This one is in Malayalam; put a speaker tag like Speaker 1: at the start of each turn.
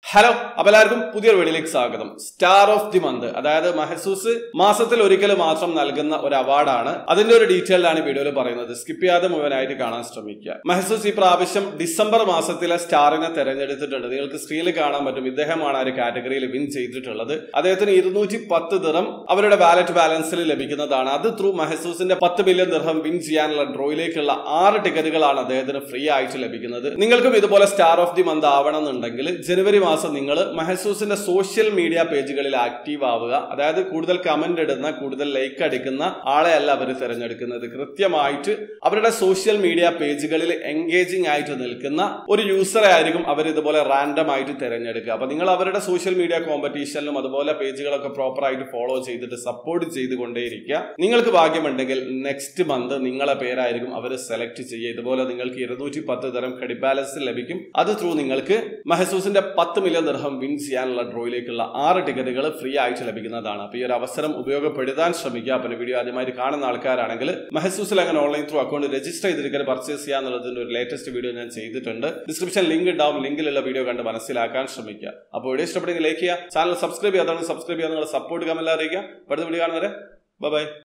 Speaker 1: ഹലോ അപ്പൊ എല്ലാവർക്കും പുതിയൊരു വീഡിയോയിലേക്ക് സ്വാഗതം സ്റ്റാർ ഓഫ് ദി മന്ത് അതായത് മഹസൂസ് മാസത്തിൽ ഒരിക്കൽ മാത്രം നൽകുന്ന ഒരു അവാർഡാണ് അതിന്റെ ഒരു ഡീറ്റെയിൽ ആണ് ഈ വീഡിയോയിൽ പറയുന്നത് സ്കിപ്പ് ചെയ്യാതെ മുഴുവനായിട്ട് കാണാൻ ശ്രമിക്കുക മഹസൂസ് ഈ പ്രാവശ്യം ഡിസംബർ മാസത്തിലെ സ്റ്റാറിനെ തെരഞ്ഞെടുത്തിട്ടുണ്ട് നിങ്ങൾക്ക് സ്ക്രീനിൽ കാണാൻ പറ്റും ഇദ്ദേഹമാണ് ആ ഒരു കാറ്റഗറിയിൽ വിൻ ചെയ്തിട്ടുള്ളത് അദ്ദേഹത്തിന് ഇരുന്നൂറ്റി പത്ത് ദിറം അവരുടെ വാലറ്റ് ബാലൻസിൽ ലഭിക്കുന്നതാണ് അത് ത്രൂ മഹസൂസിന്റെ പത്ത് മില്യൺ ദിർഹം വിൻ ചെയ്യാനുള്ള ഡ്രോയിലേക്കുള്ള ആറ് ടിക്കറ്റുകളാണ് അദ്ദേഹത്തിന് ഫ്രീ ആയിട്ട് ലഭിക്കുന്നത് നിങ്ങൾക്കും ഇതുപോലെ സ്റ്റാർ ഓഫ് ദി മന്ത് ആവണം എന്നുണ്ടെങ്കിൽ ജനുവരി മാസം നിങ്ങൾ മഹസൂസിന്റെ സോഷ്യൽ മീഡിയ പേജുകളിൽ ആക്റ്റീവ് ആവുക അതായത് കൂടുതൽ കമന്റ് ഇടുന്ന കൂടുതൽ ലൈക്ക് അടിക്കുന്ന ആളെയല്ല അവർ തിരഞ്ഞെടുക്കുന്നത് കൃത്യമായിട്ട് അവരുടെ സോഷ്യൽ മീഡിയ പേജുകളിൽ എൻഗേജിംഗ് ആയിട്ട് നിൽക്കുന്ന ഒരു യൂസറെ ആയിരിക്കും അവർ ഇതുപോലെ റാൻഡം ആയിട്ട് തിരഞ്ഞെടുക്കുക അപ്പൊ നിങ്ങൾ അവരുടെ സോഷ്യൽ മീഡിയ കോമ്പറ്റീഷനിലും അതുപോലെ പേജുകളൊക്കെ പ്രോപ്പർ ആയിട്ട് ഫോളോ ചെയ്തിട്ട് സപ്പോർട്ട് ചെയ്തുകൊണ്ടേയിരിക്കുക നിങ്ങൾക്ക് ഭാഗ്യമുണ്ടെങ്കിൽ നെക്സ്റ്റ് മന്ത് നിങ്ങളെ പേരായിരിക്കും അവർ സെലക്ട് ചെയ്യുക ഇതുപോലെ നിങ്ങൾക്ക് ഇരുന്നൂറ്റി പത്ത് തരം ക്രെഡിറ്റ് ബാലൻസ് ലഭിക്കും അത് ത്രൂ നിങ്ങൾക്ക് മഹസൂസിന്റെ പത്ത് മില്യൺ ദിർഹം വിൻ ചെയ്യാനുള്ള ഡ്രോയിലേക്കുള്ള ആറ് ടിക്കറ്റുകൾ ഫ്രീ ആയിട്ട് ലഭിക്കുന്നതാണ് അപ്പൊ ഈ ഒരു അവസരം ഉപയോഗപ്പെടുത്താൻ ശ്രമിക്കുക അപ്പൊ വീഡിയോ ആദ്യമായിട്ട് കാണുന്ന ആൾക്കാരാണെങ്കിൽ മഹസൂസിൽ അങ്ങനെ ഓൺലൈൻ ത്രൂ അക്കൗണ്ട് രജിസ്റ്റർ ചെയ്തിരിക്കാൻ പർച്ചേസ് ചെയ്യാന്നുള്ളതിന്റെ ഒരു ലേറ്റസ്റ്റ് വീഡിയോ ഞാൻ ചെയ്തിട്ടുണ്ട് ഡിസ്ക്രിപ്ഷൻ ലിങ്ക് ഉണ്ടാവും ലിങ്കിലുള്ള വീഡിയോ കണ്ട് മനസ്സിലാക്കാൻ ശ്രമിക്കുക അപ്പോൾ വീഡിയോ ഇഷ്ടപ്പെടുമെങ്കിൽ ലൈക്ക് ചെയ്യുക ചാനൽ സബ്സ്ക്രൈബ് ചെയ്യാതാണ് സബ്സ്ക്രൈബ് ചെയ്യാൻ നിങ്ങൾ സപ്പോർട്ട് കമന്റ് അറിയിക്കുക അടുത്ത വീഡിയോ കാണുന്നവരെ ബൈ